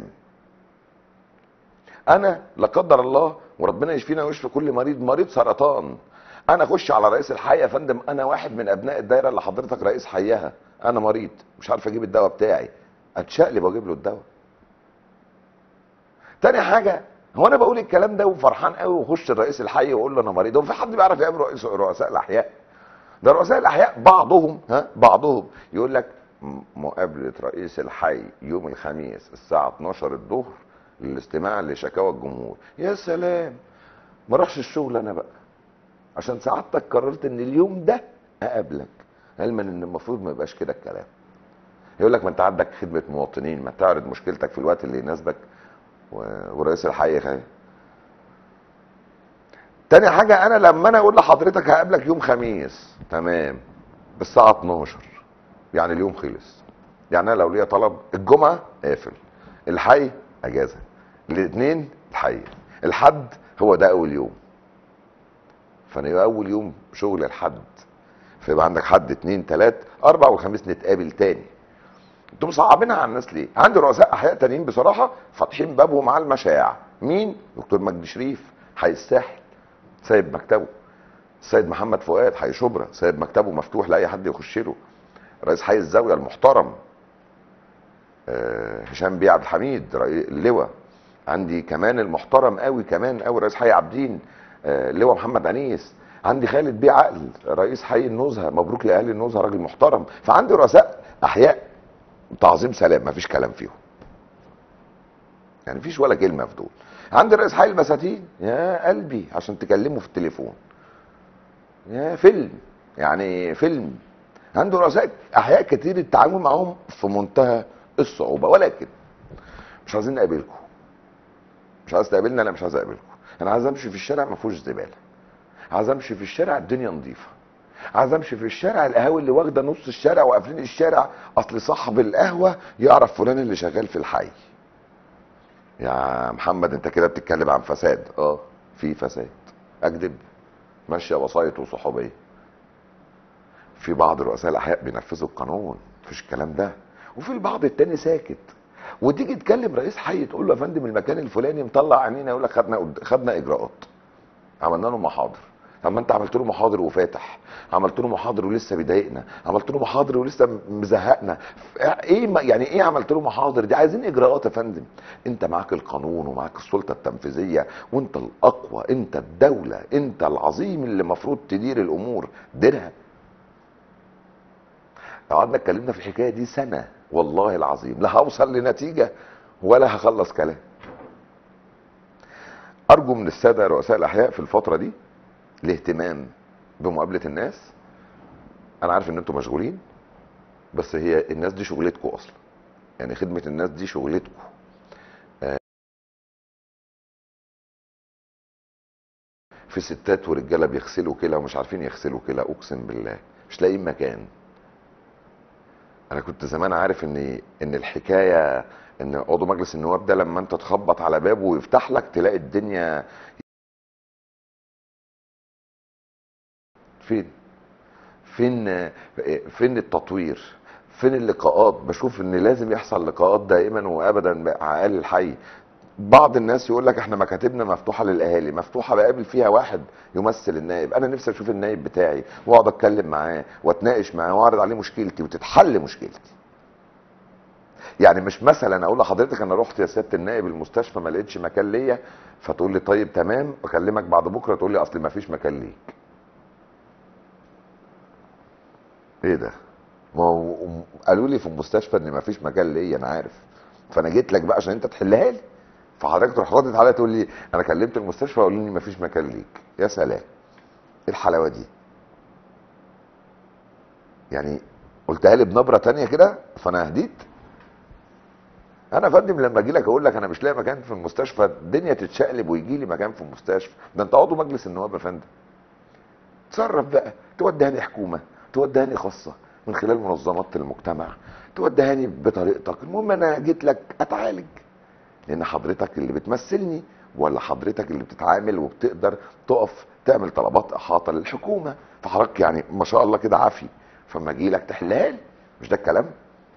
انا لا قدر الله وربنا يشفينا ويشفي كل مريض مريض سرطان انا اخش على رئيس الحي يا فندم انا واحد من ابناء الدايره اللي حضرتك رئيس حيها انا مريض مش عارف اجيب الدواء بتاعي اتشقلب واجيب له الدواء تاني حاجه هو انا بقول الكلام ده وفرحان قوي واخش الرئيس الحي واقول له انا مريض هو في حد بيعرف يقابل رئيس رؤساء الاحياء ده رؤساء الاحياء بعضهم ها بعضهم يقول لك م- مقابله رئيس الحي يوم الخميس الساعه 12 الظهر للاستماع لشكاوى الجمهور يا سلام ما اروحش الشغل انا بقى عشان سعادتك قررت ان اليوم ده اقابلك علما ان المفروض ما يبقاش كده الكلام يقول لك ما انت عندك خدمه مواطنين ما تعرض مشكلتك في الوقت اللي يناسبك و- ورئيس الحي خير تاني حاجة أنا لما أنا أقول لحضرتك هقابلك يوم خميس تمام الساعة 12 يعني اليوم خلص يعني أنا لو ليا طلب الجمعة قافل الحي أجازة الاثنين الحي الحد هو ده أول يوم فأنا يبقى أول يوم شغل الحد فيبقى عندك حد اتنين تلات أربع والخميس نتقابل تاني انتوا مصعبينها على الناس ليه عندي رؤساء احياء تانيين بصراحه فاتحين بابهم على المشاع مين دكتور مجدي شريف حي الساحل سايب مكتبه السيد محمد فؤاد حي شبرا سايب مكتبه مفتوح لاي حد يخش له رئيس حي الزاويه المحترم آه، هشام بيه عبد الحميد رئي- اللواء عندي كمان المحترم قوي كمان قوي رئيس حي عابدين آه، اللواء محمد انيس عندي خالد بيه عقل رئيس حي النزهه مبروك لاهالي النزهه راجل محترم فعندي رؤساء احياء تعظيم سلام ما فيش كلام فيهم يعني مفيش ولا كلمه في دول عندي رئيس حي البساتين يا قلبي عشان تكلمه في التليفون يا فيلم يعني فيلم عنده رؤساء احياء كتير التعامل معاهم في منتهى الصعوبه ولكن مش عايزين نقابلكم مش عايز تقابلنا انا مش عايز اقابلكم انا عايز امشي في الشارع ما فيهوش زباله عايز امشي في الشارع الدنيا نظيفه عايز امشي في الشارع القهاوي اللي واخده نص الشارع وقافلين الشارع اصل صاحب القهوه يعرف فلان اللي شغال في الحي يا محمد انت كده بتتكلم عن فساد اه في فساد اكذب ماشيه وسايط وصحوبيه في بعض رؤساء الاحياء بينفذوا القانون مفيش الكلام ده وفي البعض التاني ساكت وتيجي تكلم رئيس حي تقول له يا فندم المكان الفلاني مطلع عينينا يقول لك خدنا قد- خدنا اجراءات عملنا له محاضر طب ما انت عملت له محاضر وفاتح عملت له محاضر ولسه بيضايقنا عملت له محاضر ولسه م- مزهقنا ايه ما يعني ايه عملت له محاضر دي عايزين اجراءات يا فندم انت معاك القانون ومعاك السلطه التنفيذيه وانت الاقوى انت الدوله انت العظيم اللي المفروض تدير الامور ديرها قعدنا اتكلمنا في الحكايه دي سنه والله العظيم لا هوصل لنتيجه ولا هخلص كلام ارجو من الساده رؤساء الاحياء في الفتره دي الاهتمام بمقابله الناس انا عارف ان انتم مشغولين بس هي الناس دي شغلتكم اصلا يعني خدمه الناس دي شغلتكم في ستات ورجاله بيغسلوا كلى ومش عارفين يغسلوا كلى اقسم بالله مش لاقيين مكان انا كنت زمان عارف ان ان الحكايه ان عضو مجلس النواب ده لما انت تخبط على بابه ويفتح لك تلاقي الدنيا فين فين فين التطوير فين اللقاءات بشوف ان لازم يحصل لقاءات دائما وابدا مع اهالي الحي بعض الناس يقول لك احنا مكاتبنا مفتوحه للاهالي مفتوحه بقابل فيها واحد يمثل النائب انا نفسي اشوف النائب بتاعي واقعد اتكلم معاه واتناقش معاه واعرض عليه مشكلتي وتتحل مشكلتي يعني مش مثلا اقول لحضرتك انا رحت يا سياده النائب المستشفى ما لقيتش مكان ليا فتقول لي طيب تمام اكلمك بعد بكره تقول لي اصل ما فيش مكان ليك ايه ده ما هو قالوا لي في المستشفى ان ما فيش مكان ليا انا عارف فانا جيت لك بقى عشان انت تحلها لي فحضرتك تروح ردت عليا تقول لي انا كلمت المستشفى وقالوا لي ما فيش مكان ليك يا سلام ايه الحلاوه دي يعني قلتها لي بنبره تانية كده فانا هديت انا يا فندم لما اجي لك اقول لك انا مش لاقي مكان في المستشفى الدنيا تتشقلب ويجي لي مكان في المستشفى ده انت عضو مجلس النواب يا فندم تصرف بقى توديهاني حكومه توديهاني خاصه من خلال منظمات المجتمع توديهاني بطريقتك المهم انا جيت لك اتعالج لان حضرتك اللي بتمثلني ولا حضرتك اللي بتتعامل وبتقدر تقف تعمل طلبات احاطه للحكومه فحضرتك يعني ما شاء الله كده عافي فما اجي لك تحلها لي مش ده الكلام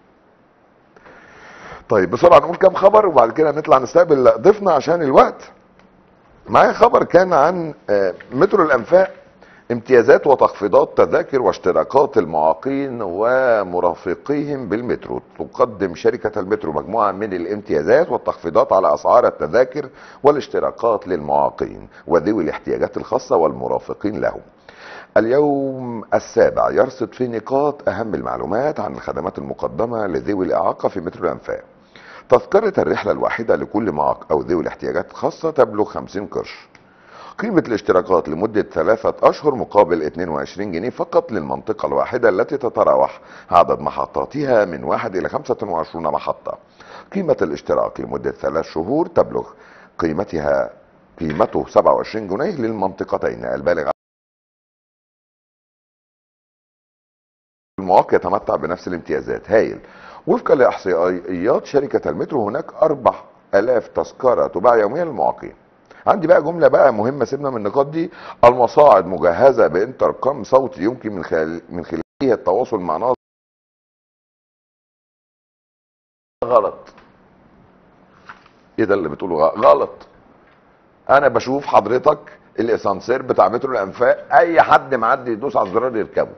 طيب بسرعه نقول كام خبر وبعد كده نطلع نستقبل ضيفنا عشان الوقت معايا خبر كان عن آه، مترو الانفاق امتيازات وتخفيضات تذاكر واشتراكات المعاقين ومرافقيهم بالمترو تقدم شركة المترو مجموعة من الامتيازات والتخفيضات على أسعار التذاكر والاشتراكات للمعاقين وذوي الاحتياجات الخاصة والمرافقين لهم اليوم السابع يرصد في نقاط أهم المعلومات عن الخدمات المقدمة لذوي الإعاقة في مترو الأنفاق تذكرة الرحلة الواحدة لكل معاق أو ذوي الاحتياجات الخاصة تبلغ 50 قرش قيمة الاشتراكات لمدة ثلاثة أشهر مقابل 22 جنيه فقط للمنطقة الواحدة التي تتراوح عدد محطاتها من واحد إلى 25 محطة قيمة الاشتراك لمدة ثلاث شهور تبلغ قيمتها قيمته 27 جنيه للمنطقتين البالغ المواقع يتمتع بنفس الامتيازات هايل وفقا لإحصائيات شركة المترو هناك 4000 تذكرة تباع يوميا للمعاقين عندي بقى جملة بقى مهمة سيبنا من النقاط دي المصاعد مجهزة بانتركم صوتي يمكن من خلال من خلاله التواصل مع ناظر غلط ايه ده اللي بتقوله غ- غلط انا بشوف حضرتك الاسانسير بتاع مترو الانفاق اي حد معدي يدوس على الزرار يركبه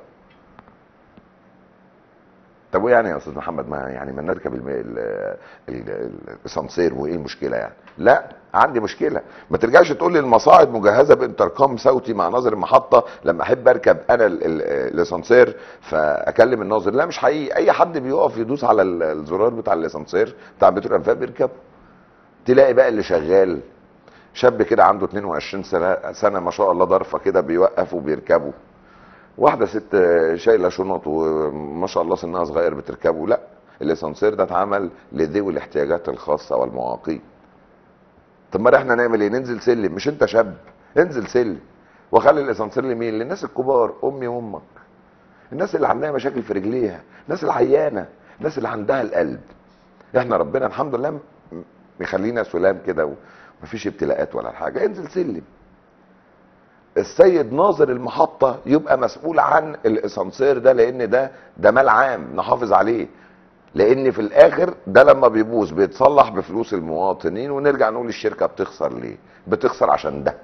طب وايه يعني يا استاذ محمد ما يعني ما نركب الم- ال- ال- ال- الاسانسير وايه المشكله يعني لا عندي مشكله ما ترجعش تقول لي المصاعد مجهزه بانتركم صوتي مع ناظر المحطه لما احب اركب انا ال- ال- الاسانسير فاكلم الناظر لا مش حقيقي اي حد بيقف يدوس على ال- الزرار بتاع الاسانسير بتاع مترو الانفاق بيركبه تلاقي بقى اللي شغال شاب كده عنده 22 سنه سنه ما شاء الله ضرفه كده بيوقف وبيركبه واحده ست شايله شنط وما شاء الله سنها صغير بتركبه لا الاسانسير ده اتعمل لذوي الاحتياجات الخاصه والمعاقين طب ما احنا نعمل ايه ننزل سلم مش انت شاب انزل سلم وخلي الاسانسير لمين للناس الكبار امي وامك الناس اللي عندها مشاكل في رجليها الناس العيانه الناس اللي عندها القلب احنا ربنا الحمد لله م- مخلينا سلام كده ومفيش ابتلاءات ولا حاجه انزل سلم السيد ناظر المحطه يبقى مسؤول عن الاسانسير ده لان ده ده مال عام نحافظ عليه لان في الاخر ده لما بيبوظ بيتصلح بفلوس المواطنين ونرجع نقول الشركه بتخسر ليه بتخسر عشان ده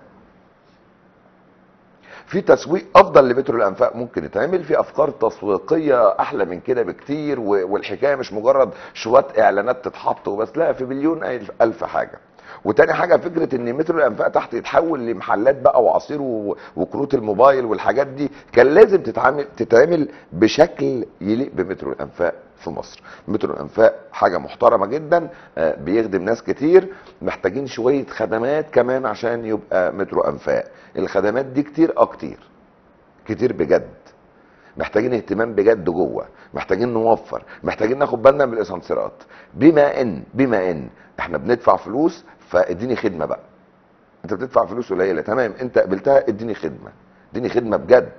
في تسويق افضل لمترو الانفاق ممكن يتعمل في افكار تسويقيه احلى من كده بكتير و- والحكايه مش مجرد شويه اعلانات تتحط وبس لا في مليون الف, ألف حاجه وتاني حاجه فكره ان مترو الانفاق تحت يتحول لمحلات بقى وعصير و- وكروت الموبايل والحاجات دي كان لازم تتعمل تتعمل بشكل يليق بمترو الانفاق في مصر مترو الانفاق حاجه محترمه جدا آه، بيخدم ناس كتير محتاجين شويه خدمات كمان عشان يبقى مترو انفاق الخدمات دي كتير اه كتير كتير بجد محتاجين اهتمام بجد جوه محتاجين نوفر محتاجين ناخد بالنا من الاسانسيرات بما ان بما ان احنا بندفع فلوس فاديني خدمه بقى انت بتدفع فلوس قليله تمام انت قبلتها اديني خدمه اديني خدمه بجد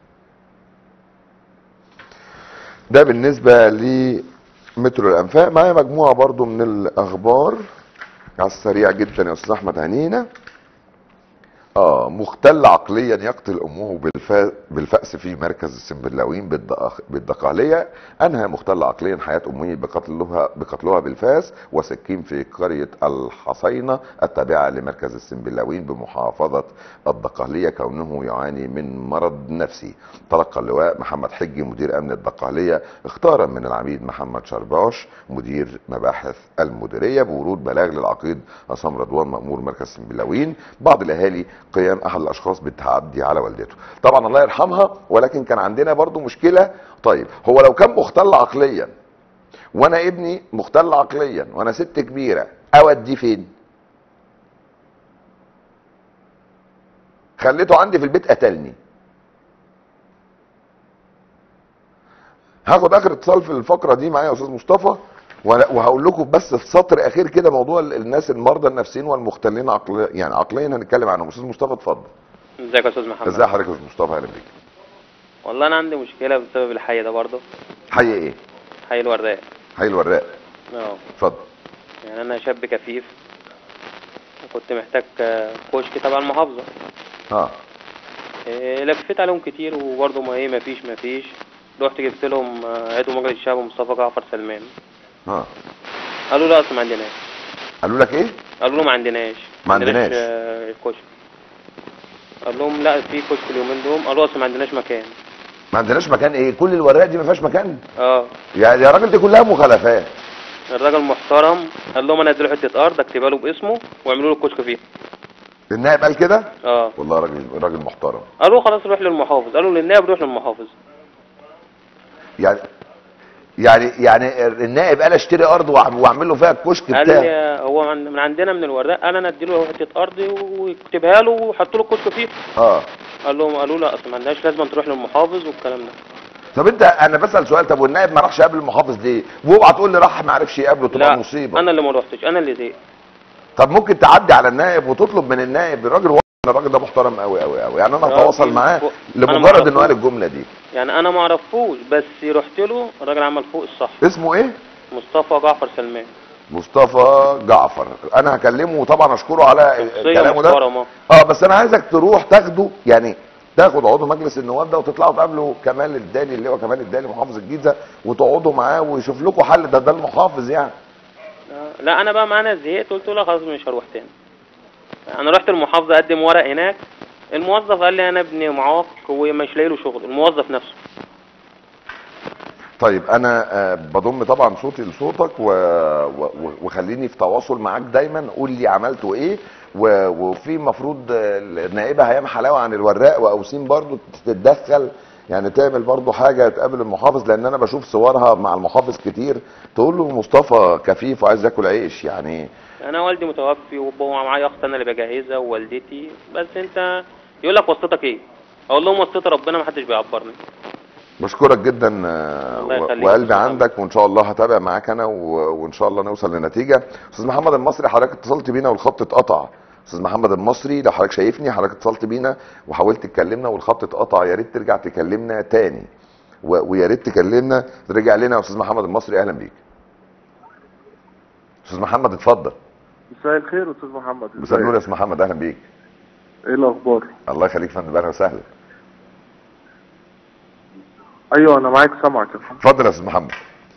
ده بالنسبه لمترو الانفاق معايا مجموعه برضو من الاخبار على السريع جدا يا استاذ احمد هنينا اه مختل عقليا يقتل امه بالف... بالفأس في مركز السنبلاوين بالدق... بالدقهلية انهى مختل عقليا حياة امه بقتلها بقتلها بالفاس وسكين في قرية الحصينة التابعة لمركز السنبلاوين بمحافظة الدقهلية كونه يعاني من مرض نفسي تلقى اللواء محمد حجي مدير امن الدقهلية اختارا من العميد محمد شرباش مدير مباحث المديرية بورود بلاغ للعقيد عصام رضوان مأمور مركز سنبلاوين بعض الاهالي قيام احد الاشخاص بالتعدي على والدته طبعا الله يرحمها ولكن كان عندنا برضو مشكلة طيب هو لو كان مختل عقليا وانا ابني مختل عقليا وانا ست كبيرة اوديه فين خليته عندي في البيت قتلني هاخد اخر اتصال في الفقره دي معايا يا استاذ مصطفى وأنا- وهقول لكم بس في سطر اخير كده موضوع ال- الناس المرضى النفسيين والمختلين عقليا يعني عقليا هنتكلم عنهم استاذ مصطفى اتفضل ازيك يا استاذ محمد ازي حضرتك يا استاذ مصطفى اهلا بيك والله انا عندي مشكله بسبب الحي ده برضه حي ايه حي الورداء حي الوراق اه اتفضل يعني انا شاب كفيف وكنت محتاج آه، كشك تبع المحافظه اه إيه، لفيت عليهم كتير وبرضه ما ايه مفيش مفيش رحت جبت لهم آه، عضو مجلس الشعب مصطفى جعفر سلمان اه قالوا لا اصل ما عندناش قالوا لك ايه قالوا له ما عندناش ما عندناش. آه، الكشك قال لهم لا في كشك اليومين دول قالوا اصل ما عندناش مكان ما عندناش مكان ايه كل الوراق دي ما فيهاش مكان اه يا يا راجل دي كلها مخالفات الراجل محترم قال لهم انا اديله حته ارض اكتبها له باسمه واعملوا له الكشك فيها النائب قال كده اه والله راجل راجل محترم قالوا خلاص روح للمحافظ قالوا للنائب روح للمحافظ يعني يعني يعني النائب قال اشتري ارض وأعم- واعمل له فيها الكشك قال بتاعي لي هو من من عندنا من الورداء قال انا اديله حته ارض ويكتبها له ويحط له الكشك فيه اه قال لهم قالوا لا اصل ما عندناش لازم تروح للمحافظ والكلام ده طب انت انا بسال سؤال طب والنائب ما راحش يقابل المحافظ ليه؟ واوعى تقول لي راح ما عرفش يقابله تبقى لا مصيبه انا اللي ما روحتش انا اللي زهقت طب ممكن تعدي على النائب وتطلب من النائب الراجل واضح ان الراجل ده محترم قوي قوي قوي يعني انا اه، هتواصل في- معاه فوق- أنا ما لمجرد انه قال اعرفوش. الجمله دي يعني انا ما اعرفوش بس رحت له الراجل عمل فوق الصح اسمه ايه؟ مصطفى جعفر سلمان مصطفى جعفر انا هكلمه وطبعا اشكره على شخصيه كلامه ده محترمه اه بس انا عايزك تروح تاخده يعني تاخد عضو مجلس النواب ده وتطلعوا تقابلوا كمال الدالي اللي هو كمال الدالي محافظ الجيزه وتقعدوا معاه ويشوف لكم حل ده ده المحافظ يعني لا انا بقى معانا زهقت قلت له خلاص مش هروح تاني انا رحت المحافظه اقدم ورق هناك الموظف قال لي انا ابني معاق ومش لاقي له شغل الموظف نفسه طيب انا آه، بضم طبعا صوتي لصوتك و... و... وخليني في تواصل معاك دايما قول لي عملتوا ايه و... وفي مفروض آه، النائبه هيام حلاوه عن الوراق واوسيم برضو تتدخل يعني تعمل برضو حاجه تقابل المحافظ لان انا بشوف صورها مع المحافظ كتير تقول له مصطفى كفيف وعايز ياكل عيش يعني انا والدي متوفي ومعايا اخت انا اللي بجهزها ووالدتي بس انت يقول لك واسطتك ايه اقول لهم واسطه ربنا ما حدش بيعبرني بشكرك جدا آه، الله و- يخليك. وقلبي عندك وان شاء الله هتابع معاك انا و- وان شاء الله نوصل لنتيجه استاذ محمد المصري حضرتك اتصلت بينا والخط اتقطع استاذ محمد المصري لو حضرتك شايفني حضرتك اتصلت بينا وحاولت تكلمنا والخط اتقطع يا ريت ترجع تكلمنا تاني و- ويا ريت تكلمنا ترجع لنا يا استاذ محمد المصري اهلا بيك استاذ محمد اتفضل مساء الخير استاذ محمد مساء النور يا استاذ محمد اهلا بيك ايه الاخبار الله يخليك يا فندم اهلا وسهلا ايوه انا معاك سامعك يا محمد اتفضل يا استاذ محمد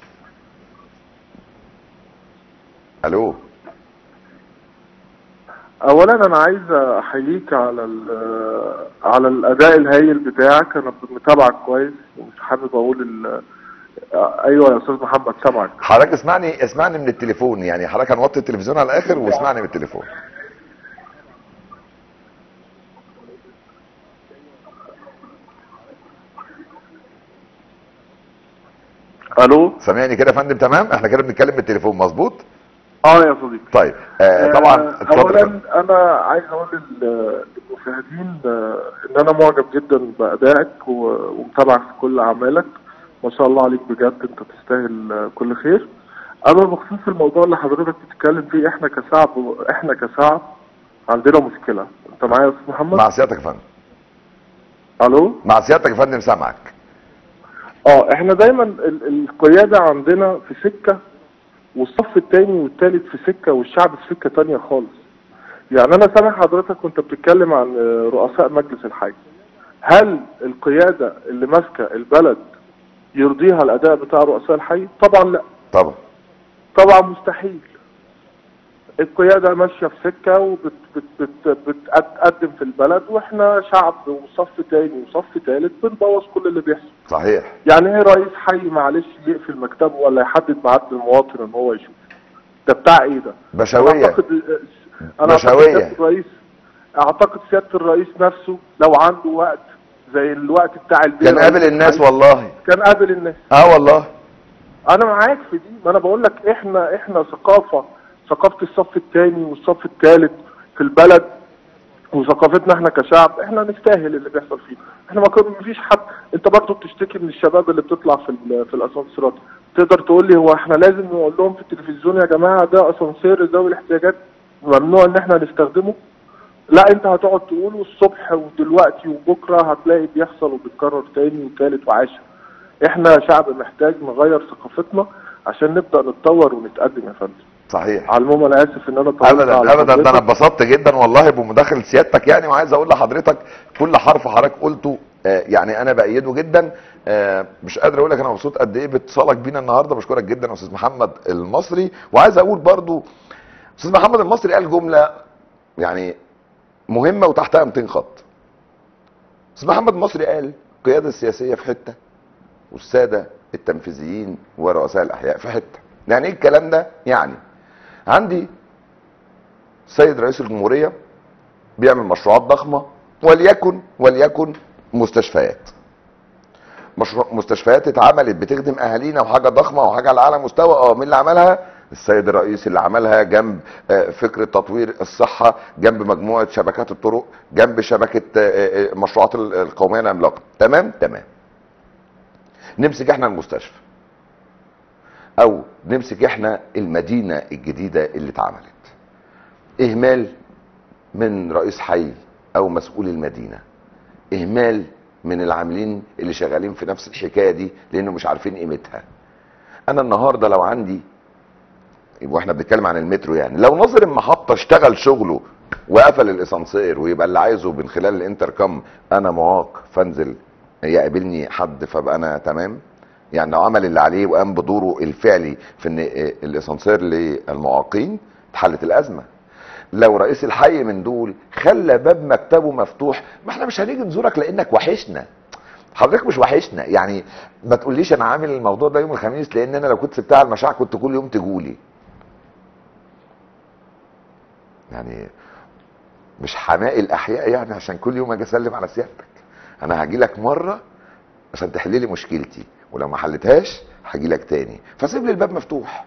الو اولا انا عايز احييك على ال- على الاداء الهايل بتاعك انا متابعك كويس ومش حابب اقول ال- ايوه يا استاذ محمد سامعك حضرتك اسمعني اسمعني من التليفون يعني حضرتك هنوطي التلفزيون على الاخر واسمعني من التليفون الو سامعني كده يا فندم تمام احنا كده بنتكلم بالتليفون مظبوط اه يا صديقي طيب آه طبعا آه، اتفضل اولا يا فندم. انا عايز اقول لل- للمشاهدين آه، ان انا معجب جدا بادائك و- ومتابعك في كل اعمالك ما شاء الله عليك بجد انت تستاهل آه، كل خير اما بخصوص الموضوع اللي حضرتك بتتكلم فيه احنا كشعب احنا كشعب عندنا مشكله انت معايا يا استاذ محمد مع سيادتك يا فندم الو مع سيادتك يا فندم سامعك اه احنا دايما ال- القياده عندنا في سكه والصف التاني والتالت في سكه والشعب في سكه تانية خالص يعني انا سامع حضرتك وانت بتتكلم عن آه، رؤساء مجلس الحي هل القياده اللي ماسكه البلد يرضيها الاداء بتاع رؤساء الحي طبعا لا طبعا طبعا مستحيل القيادة ماشية في سكة وبتقدم في البلد واحنا شعب وصف تاني وصف تالت بنبوظ كل اللي بيحصل صحيح يعني ايه رئيس حي معلش يقفل مكتبه ولا يحدد ميعاد للمواطن ان هو يشوف ده بتاع ايه ده؟ انا بشويه اعتقد انا اعتقد بشوية. سيادة الرئيس اعتقد سيادة الرئيس نفسه لو عنده وقت زي الوقت بتاع البيع كان قابل الناس والله كان قابل الناس اه والله انا معاك في دي ما انا بقول لك احنا احنا ثقافه ثقافه الصف الثاني والصف الثالث في البلد وثقافتنا احنا كشعب احنا نستاهل اللي بيحصل فينا احنا ما كنا مفيش حد انت برضو بتشتكي من الشباب اللي بتطلع في ال- في الاسانسيرات تقدر تقول لي هو احنا لازم نقول لهم في التلفزيون يا جماعه ده اسانسير ذوي الاحتياجات ممنوع ان احنا نستخدمه لا انت هتقعد تقوله الصبح ودلوقتي وبكره هتلاقي بيحصل وبيتكرر تاني وتالت وعاشر احنا شعب محتاج نغير ثقافتنا عشان نبدا نتطور ونتقدم يا فندم صحيح على العموم انا اسف ان انا طولت ابدا على ابدا ده انا حضرتك. اتبسطت جدا والله بمداخله سيادتك يعني وعايز اقول لحضرتك كل حرف حضرتك قلته آه، يعني انا بايده جدا آه، مش قادر اقول لك انا مبسوط قد ايه باتصالك بينا النهارده بشكرك جدا يا استاذ محمد المصري وعايز اقول برضو استاذ محمد المصري قال جمله يعني مهمه وتحتها 200 خط استاذ محمد المصري قال القياده السياسيه في حته والساده التنفيذيين ورؤساء الاحياء في حته يعني ايه الكلام ده يعني عندي سيد رئيس الجمهورية بيعمل مشروعات ضخمة وليكن وليكن مستشفيات مشروع مستشفيات اتعملت بتخدم اهالينا وحاجه ضخمه وحاجه على اعلى مستوى اه مين اللي عملها السيد الرئيس اللي عملها جنب آه، فكره تطوير الصحه جنب مجموعه شبكات الطرق جنب شبكه آه، آه، مشروعات ال- القوميه العملاقه تمام تمام نمسك احنا المستشفى او نمسك احنا المدينه الجديده اللي اتعملت اهمال من رئيس حي او مسؤول المدينه اهمال من العاملين اللي شغالين في نفس الحكايه دي لانه مش عارفين قيمتها انا النهارده لو عندي واحنا بنتكلم عن المترو يعني لو ناظر المحطه اشتغل شغله وقفل الاسانسير ويبقى اللي عايزه من خلال الانتركم انا معاق فانزل يقابلني حد فابقى انا تمام يعني لو عمل اللي عليه وقام بدوره الفعلي في ان آه، الاسانسير للمعاقين اتحلت الازمه لو رئيس الحي من دول خلى باب مكتبه مفتوح ما احنا مش هنيجي نزورك لانك وحشنا حضرتك مش وحشنا يعني ما تقوليش انا عامل الموضوع ده يوم الخميس لان انا لو كنت سبتها على المشاع كنت كل يوم تجولي يعني مش حماقي الاحياء يعني عشان كل يوم اجي اسلم على سيادتك انا هاجي لك مره عشان تحل لي مشكلتي ولو ما حلتهاش هاجي لك تاني فسيب لي الباب مفتوح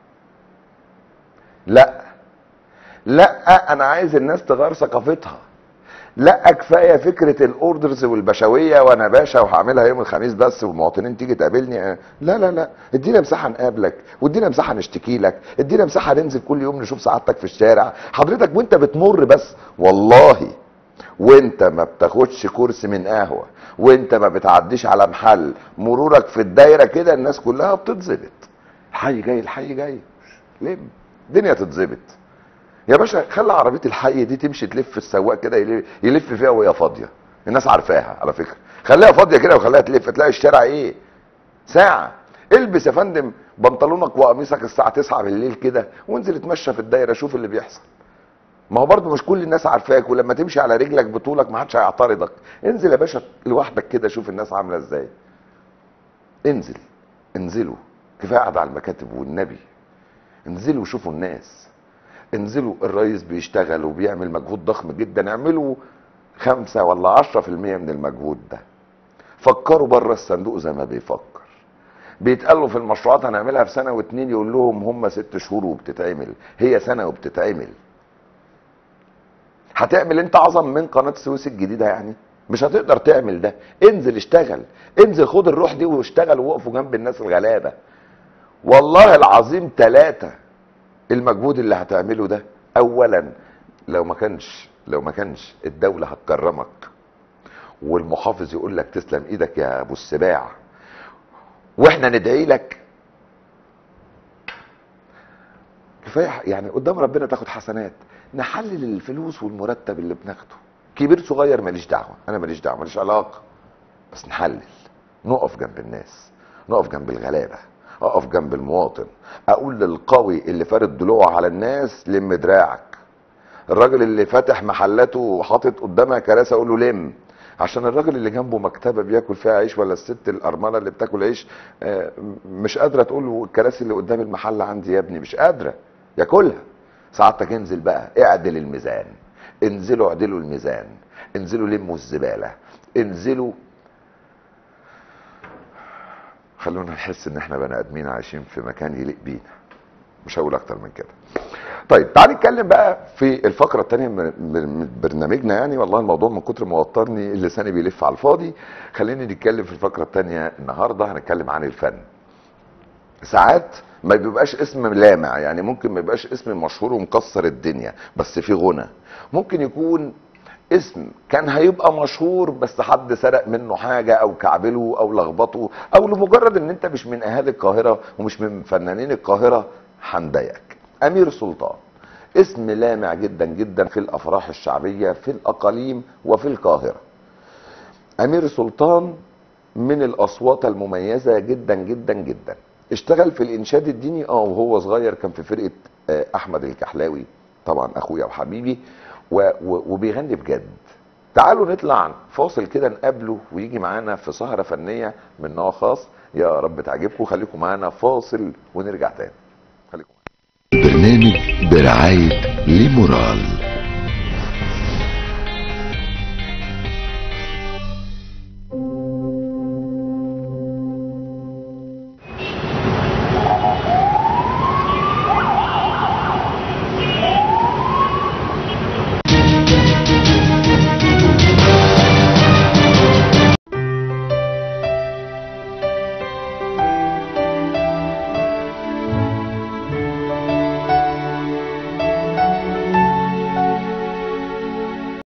لا لا انا عايز الناس تغير ثقافتها لا كفايه فكره الاوردرز والبشويه وانا باشا وهعملها يوم الخميس بس والمواطنين تيجي تقابلني لا لا لا ادينا مساحه نقابلك وادينا مساحه نشتكي لك ادينا مساحه ننزل كل يوم نشوف سعادتك في الشارع حضرتك وانت بتمر بس والله وانت ما بتاخدش كرسي من قهوه وانت ما بتعديش على محل مرورك في الدايره كده الناس كلها بتتظبط الحي جاي الحي جاي لم الدنيا تتظبط يا باشا خلي عربيه الحي دي تمشي تلف السواق كده يلف- يلف فيها وهي فاضيه الناس عارفاها على فكره خليها فاضيه كده وخليها تلف تلاقي الشارع ايه ساعه البس يا فندم بنطلونك وقميصك الساعه 9 بالليل كده وانزل اتمشى في الدايره شوف اللي بيحصل ما هو برضه مش كل الناس عارفاك ولما تمشي على رجلك بطولك ما حدش هيعترضك انزل يا باشا لوحدك كده شوف الناس عامله ازاي انزل انزلوا كفايه قاعد على المكاتب والنبي انزلوا شوفوا الناس انزلوا الرئيس بيشتغل وبيعمل مجهود ضخم جدا اعملوا خمسة ولا عشرة في المية من المجهود ده فكروا بره الصندوق زي ما بيفكر بيتقالوا في المشروعات هنعملها في سنة واتنين يقول لهم هم ست شهور وبتتعمل هي سنة وبتتعمل هتعمل انت اعظم من قناة السويس الجديدة يعني مش هتقدر تعمل ده انزل اشتغل انزل خد الروح دي واشتغل ووقفوا جنب الناس الغلابة والله العظيم ثلاثة المجهود اللي هتعمله ده اولا لو ما كانش لو ما كانش الدولة هتكرمك والمحافظ يقول لك تسلم ايدك يا ابو السباع واحنا ندعي لك كفايه يعني قدام ربنا تاخد حسنات نحلل الفلوس والمرتب اللي بناخده كبير صغير ماليش دعوه انا ماليش دعوه ماليش علاقه بس نحلل نقف جنب الناس نقف جنب الغلابه اقف جنب المواطن اقول للقوي اللي فارد ضلوعه على الناس لم دراعك الراجل اللي فاتح محلاته وحاطط قدامها كراسي اقول له لم عشان الراجل اللي جنبه مكتبه بياكل فيها عيش ولا الست الارمله اللي بتاكل عيش آه، مش قادره تقول له الكراسي اللي قدام المحل عندي يا ابني مش قادره ياكلها سعادتك انزل بقى اعدل الميزان انزلوا اعدلوا الميزان انزلوا لموا الزباله انزلوا خلونا نحس ان احنا بني ادمين عايشين في مكان يليق بينا مش هقول اكتر من كده طيب تعال نتكلم بقى في الفقره الثانيه من من برنامجنا يعني والله الموضوع من كتر ما وترني لساني بيلف على الفاضي خليني نتكلم في الفقره الثانيه النهارده هنتكلم عن الفن ساعات ما بيبقاش اسم لامع يعني ممكن ما يبقاش اسم مشهور ومكسر الدنيا بس في غنى ممكن يكون اسم كان هيبقى مشهور بس حد سرق منه حاجة او كعبله او لخبطه او لمجرد ان انت مش من اهالي القاهرة ومش من فنانين القاهرة هنضايقك امير سلطان اسم لامع جدا جدا في الافراح الشعبية في الاقاليم وفي القاهرة امير سلطان من الاصوات المميزة جدا جدا جدا اشتغل في الانشاد الديني اه وهو صغير كان في فرقة آه، احمد الكحلاوي طبعا اخويا وحبيبي و- و- وبيغني بجد تعالوا نطلع فاصل كده نقابله ويجي معانا في سهرة فنية من نوع خاص يا رب تعجبكم خليكم معانا فاصل ونرجع تاني خليكم برنامج برعاية ليمورال